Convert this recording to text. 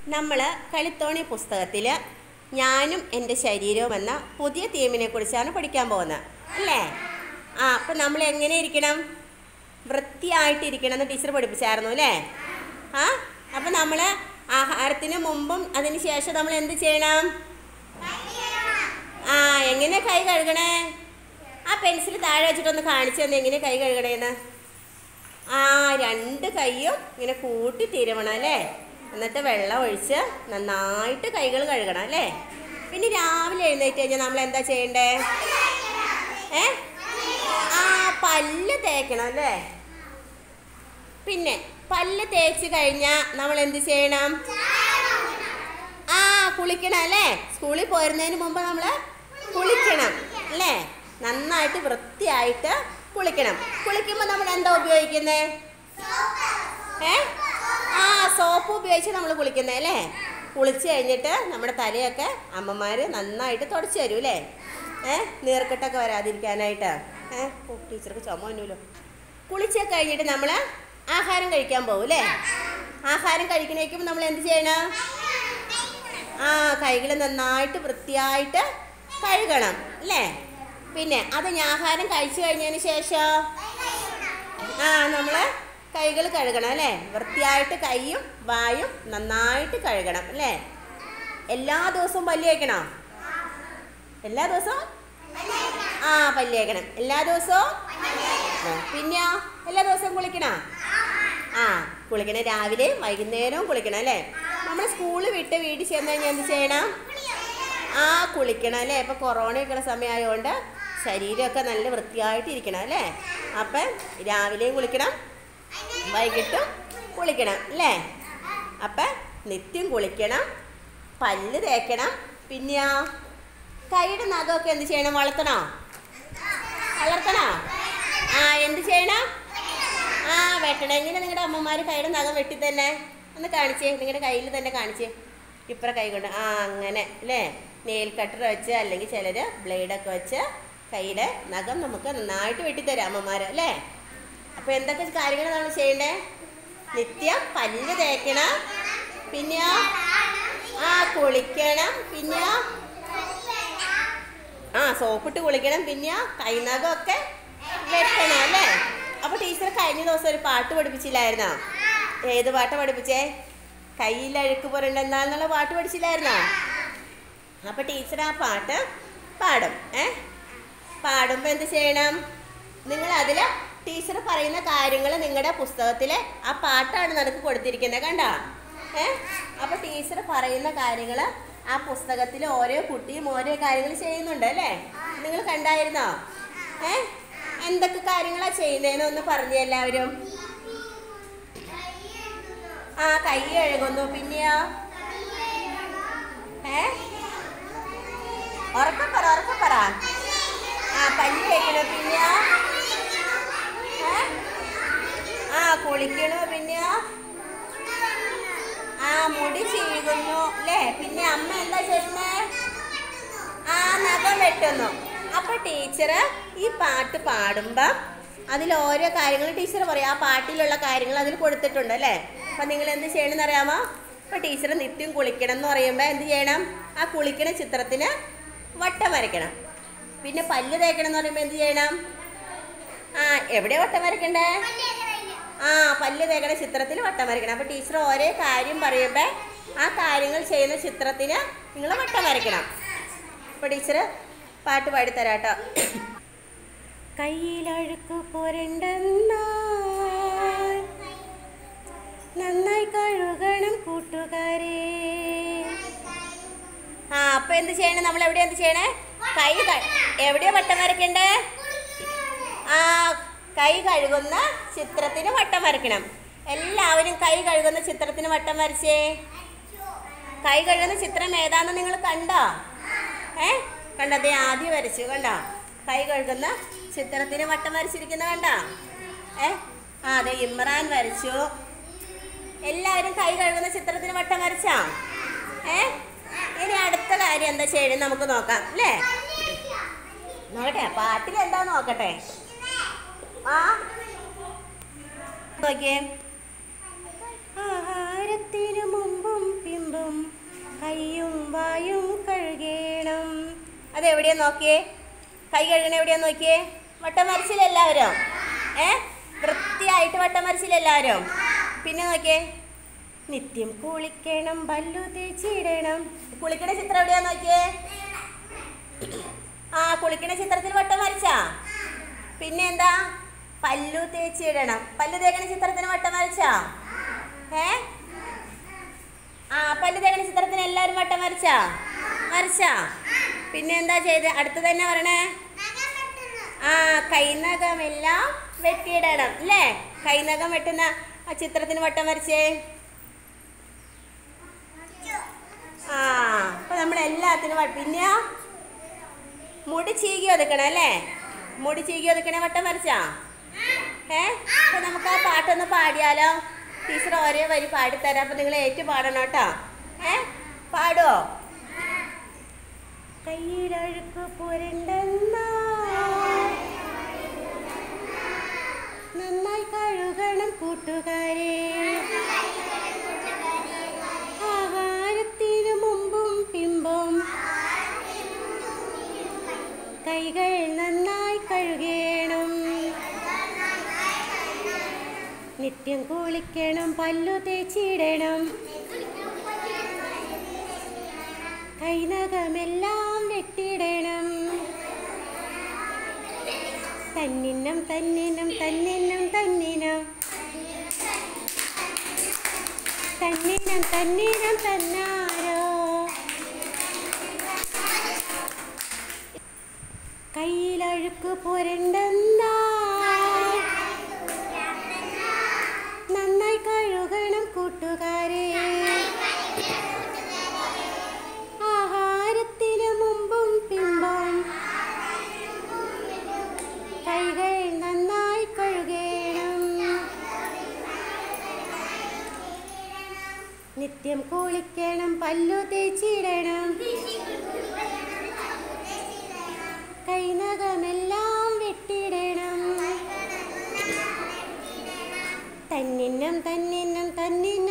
നമ്മൾ കളിത്തോണി പുസ്തകത്തിൽ ഞാനും എൻ്റെ ശരീരവും എന്ന പുതിയ തീമിനെ കുറിച്ചാണ് പഠിക്കാൻ പോകുന്നത് അല്ലേ ആ അപ്പം നമ്മൾ എങ്ങനെ ഇരിക്കണം വൃത്തിയായിട്ടിരിക്കണം എന്ന് ടീച്ചർ പഠിപ്പിച്ചായിരുന്നു അല്ലേ ആ അപ്പം നമ്മൾ ആഹാരത്തിന് മുമ്പും അതിന് ശേഷം നമ്മൾ എന്ത് ചെയ്യണം ആ എങ്ങനെ കൈ കഴുകണേ ആ പെൻസിൽ താഴെ വെച്ചിട്ടൊന്ന് കാണിച്ചു തന്നെ എങ്ങനെ കൈ കഴുകണേന്ന് ആ രണ്ട് കൈയും ഇങ്ങനെ കൂട്ടി തിരുവണം അല്ലേ എന്നിട്ട് വെള്ളം ഒഴിച്ച് നന്നായിട്ട് കൈകൾ കഴുകണം അല്ലേ പിന്നെ രാവിലെ എഴുന്നേറ്റ് കഴിഞ്ഞാൽ നമ്മൾ എന്താ ചെയ്യണ്ടേ ഏ ആ പല്ല് തേക്കണം അല്ലേ പിന്നെ പല്ല് തേച്ച് കഴിഞ്ഞാൽ നമ്മൾ എന്ത് ചെയ്യണം ആ കുളിക്കണം അല്ലേ സ്കൂളിൽ പോരുന്നതിന് മുമ്പ് നമ്മൾ കുളിക്കണം അല്ലേ നന്നായിട്ട് വൃത്തിയായിട്ട് കുളിക്കണം കുളിക്കുമ്പോൾ നമ്മൾ എന്താ ഉപയോഗിക്കുന്നേ ഏ ആ സോപ്പ് ഉപയോഗിച്ച് നമ്മൾ കുളിക്കുന്നത് അല്ലേ കുളിച്ച് കഴിഞ്ഞിട്ട് നമ്മുടെ തലയൊക്കെ അമ്മമാർ നന്നായിട്ട് തുടച്ച് തരും അല്ലേ ഏ നീർക്കെട്ടൊക്കെ വരാതിരിക്കാനായിട്ട് ഏ ഓ ടീച്ചർക്ക് ചുമ വന്നൂലോ കുളിച്ചൊക്കെ കഴിഞ്ഞിട്ട് നമ്മൾ ആഹാരം കഴിക്കാൻ പോകും അല്ലേ ആഹാരം കഴിക്കണേക്കും നമ്മൾ എന്ത് ചെയ്യണം ആ കൈകൾ നന്നായിട്ട് വൃത്തിയായിട്ട് കഴുകണം അല്ലേ പിന്നെ അത് ഞാൻ ആഹാരം കഴിച്ചു കഴിഞ്ഞതിന് ശേഷം ആ നമ്മൾ കൈകൾ കഴുകണം അല്ലേ വൃത്തിയായിട്ട് കൈയും വായും നന്നായിട്ട് കഴുകണം അല്ലേ എല്ലാ ദിവസവും പല്ല് തേക്കണോ എല്ലാ ദിവസവും ആ പല്ല് തേക്കണം എല്ലാ ദിവസവും ആ, പിന്നെയോ എല്ലാ ദിവസവും കുളിക്കണോ ആ കുളിക്കണം രാവിലെ വൈകുന്നേരവും കുളിക്കണം അല്ലേ നമ്മൾ സ്കൂളിൽ വിട്ട് വീട്ടിൽ ചെന്ന് കഴിഞ്ഞാൽ എന്ത് ചെയ്യണം ആ കുളിക്കണം അല്ലേ ഇപ്പം കൊറോണയൊക്കെ ഉള്ള സമയമായതുകൊണ്ട് ശരീരമൊക്കെ നല്ല വൃത്തിയായിട്ട് ഇരിക്കണം അല്ലേ അപ്പം രാവിലെയും കുളിക്കണം വൈകിട്ടും കുളിക്കണം അല്ലേ അപ്പം നിത്യം കുളിക്കണം പല്ല് തേക്കണം പിന്നെയോ കൈയുടെ നഖമൊക്കെ എന്ത് ചെയ്യണം വളർത്തണോ വളർത്തണോ ആ എന്ത് ചെയ്യണം ആ വെട്ടണം എങ്ങനെ നിങ്ങളുടെ അമ്മമാർ കൈയുടെ നഖം വെട്ടി തന്നെ ഒന്ന് കാണിച്ചേ നിങ്ങളുടെ കയ്യിൽ തന്നെ കാണിച്ചേ ഇപ്പറ കൈ കൊണ്ട് ആ അങ്ങനെ അല്ലേ നെയിൽ കട്ടർ വെച്ച് അല്ലെങ്കിൽ ചിലർ ബ്ലേഡൊക്കെ വെച്ച് കൈയുടെ നഖം നമുക്ക് നന്നായിട്ട് വെട്ടിത്തരാം അമ്മമാർ അല്ലേ അപ്പോൾ എന്തൊക്കെ കാര്യങ്ങൾ നമ്മൾ ചെയ്യണ്ടേ നിത്യം പല്ല് തേക്കണം പിന്നെയോ ആ കുളിക്കണം പിന്നെയോ ആ സോപ്പിട്ട് കുളിക്കണം പിന്നെ കൈനകമൊക്കെ വെട്ടണം അല്ലേ അപ്പോൾ ടീച്ചർ കഴിഞ്ഞ ദിവസം ഒരു പാട്ട് പഠിപ്പിച്ചില്ലായിരുന്നോ ഏത് പാട്ട് പഠിപ്പിച്ചേ കയ്യിൽ അഴുക്ക് പുരണ്ടെന്നാന്നുള്ള പാട്ട് പഠിച്ചില്ലായിരുന്നോ അപ്പോൾ ടീച്ചർ ആ പാട്ട് പാടും ഏ പാടുമ്പോൾ എന്ത് ചെയ്യണം നിങ്ങൾ അതിൽ ടീച്ചർ പറയുന്ന കാര്യങ്ങൾ നിങ്ങളുടെ പുസ്തകത്തിലെ ആ പാട്ടാണ് നിനക്ക് കൊടുത്തിരിക്കുന്നത് കണ്ടോ ഏ അപ്പോൾ ടീച്ചർ പറയുന്ന കാര്യങ്ങൾ ആ പുസ്തകത്തിൽ ഓരോ കുട്ടിയും ഓരോ കാര്യങ്ങൾ ചെയ്യുന്നുണ്ട് അല്ലേ നിങ്ങൾ കണ്ടായിരുന്നോ ഏ എന്തൊക്കെ കാര്യങ്ങളാണ് ചെയ്യുന്നതെന്ന് ഒന്ന് പറഞ്ഞു എല്ലാവരും ആ കൈ കഴുകുന്നു പിന്നെയോ ഏ ഉറക്കം പറ ഉറക്കം പറ ആ പല്ല് തേക്കണോ പിന്നെയോ ഏ ആ കുളിക്കണോ പിന്നെയോ ആ മുടി ചീകുന്നു അല്ലേ പിന്നെ അമ്മ എന്താ ചെയ്യുന്നേ ആ നഖം വെട്ടുന്നു അപ്പൊ ടീച്ചർ ഈ പാട്ട് പാടുമ്പം അതിൽ ഓരോ കാര്യങ്ങൾ ടീച്ചർ പറയും ആ പാട്ടിലുള്ള കാര്യങ്ങൾ അതിൽ കൊടുത്തിട്ടുണ്ട് അല്ലേ അപ്പം നിങ്ങൾ എന്ത് ചെയ്യണമെന്ന് അറിയാമോ ഇപ്പം ടീച്ചർ നിത്യം കുളിക്കണം എന്ന് പറയുമ്പോൾ എന്ത് ചെയ്യണം ആ കുളിക്കണ ചിത്രത്തിന് വട്ടം വരയ്ക്കണം പിന്നെ പല്ല് തേക്കണം എന്ന് പറയുമ്പോൾ എന്ത് ചെയ്യണം ആ എവിടെ വട്ടം വരയ്ക്കണ്ടേ ആ പല്ല് തേക്കണ ചിത്രത്തിൽ വട്ടം വരയ്ക്കണം അപ്പോൾ ടീച്ചർ ഓരോ കാര്യം പറയുമ്പോൾ ആ കാര്യങ്ങൾ ചെയ്യുന്ന ചിത്രത്തിന് നിങ്ങൾ വട്ടം വരയ്ക്കണം അപ്പോൾ ടീച്ചർ പാട്ട് പാടിത്തരാം കേട്ടോ കയ്യിലഴുക്ക് പുരണ്ടെന്നാൽ നന്നായി കഴുകണം കൂട്ടുകാരെ ആ അപ്പൊ എന്ത് ചെയ്യണം നമ്മൾ എവിടെ എന്ത് ചെയ്യണേ കൈ ക- എവിടെയാ വട്ടം വരയ്ക്കണ്ടേ ആ കൈ കഴുകുന്ന ചിത്രത്തിന് വട്ടം വരയ്ക്കണം എല്ലാവരും കൈ കഴുകുന്ന ചിത്രത്തിന് വട്ടം വരച്ചേ കൈ കഴുകുന്ന ചിത്രം ഏതാന്ന് നിങ്ങൾ കണ്ടോ ഏ കണ്ടോ ദേ ആദ്യം വരച്ചു കണ്ടോ കൈ കഴുകുന്ന ചിത്രത്തിന് വട്ടം വരച്ചിരിക്കുന്ന കണ്ടോ ഏ ആ അതെ ഇമ്രാൻ വരച്ചു എല്ലാവരും കൈ കഴുകുന്ന ചിത്രത്തിന് വട്ടം വരച്ചാ ഏ ഇനി അടുത്ത കാര്യം എന്താ ചെയ്യണം നമുക്ക് നോക്കാം അല്ലേ നോക്കട്ടെ പാട്ടിൽ എന്താ നോക്കട്ടെ ആ നോക്കിയേ ആഹാരത്തിന് മുമ്പും പിമ്പും എവിടെയാ നോക്കിയേ കൈ കഴുകണ എവിടെയാ നോക്കിയേ വട്ടം വരച്ചില്ല എല്ലാവരും ഏ വൃത്തിയായിട്ട് വട്ടം വരച്ചില്ല എല്ലാവരും പിന്നെ നോക്കിയേ നിത്യം കുളിക്കണം പല്ലു തേച്ചിടണം കുളിക്കണ ചിത്രം എവിടെയാ നോക്കിയേ ആ കുളിക്കണ ചിത്രത്തിൽ വട്ടം വരച്ചാ പിന്നെ എന്താ പല്ലു തേച്ചിടണം പല്ലു തേക്കണ ചിത്രത്തിന് വട്ടം വരച്ചാ ഏ ആ പല്ല് തേക്കണ ചിത്രത്തിന് എല്ലാവരും വട്ടം വരച്ചാ വരച്ചാ പിന്നെ എന്താ ചെയ്ത് അടുത്ത് തന്നെ പറയണേ ആ കൈനകമെല്ലാം വെട്ടിയിടണം അല്ലേ കൈനകം വെട്ടുന്ന ആ ചിത്രത്തിന് വട്ടം വരച്ചേ ആ അപ്പൊ നമ്മൾ എല്ലാത്തിനും വ- പിന്നെ മുടി ചീകി ഒതുക്കണം അല്ലേ മുടി ചീകി ഒതുക്കണേ വട്ടം വരച്ചാ ഏ അപ്പൊ നമുക്ക് ആ പാട്ടൊന്ന് പാടിയാലോ ടീച്ചർ ഒരേ വരി പാടിത്തരാം അപ്പൊ നിങ്ങൾ ഏറ്റു പാടണം കേട്ടോ ഏ പാടുവോ കയ്യിലഴുക്ക് പുരണ്ടെന്ന നന്നായി കഴുകണം കൂട്ടുകാരെ ആഹാരത്തിനു മുമ്പും പിമ്പും കൈകൾ നന്നായി കഴുകണം നിത്യം കുളിക്കണം പല്ലു തേച്ചിടണം കൈനകമെല്ലാം വെട്ടിടണം തന്നിനം തന്നിനം തന്നിനം തന്നിനം തന്നിനം തന്നിനം തന്നാരോ കയ്യിലഴുക്ക് പുരണ്ടെന്നാ നന്നായി കഴുകണം കൂട്ടുകാരെ ആഹാരത്തിന് മുമ്പും പിമ്പും കൈകൾ നന്നായി കഴുകണം നിത്യം കുളിക്കണം പല്ലു തേച്ചിടണം കൈനകമെല്ലാം വെട്ടിടണം തന്നിനം തന്നിനം തന്നിനം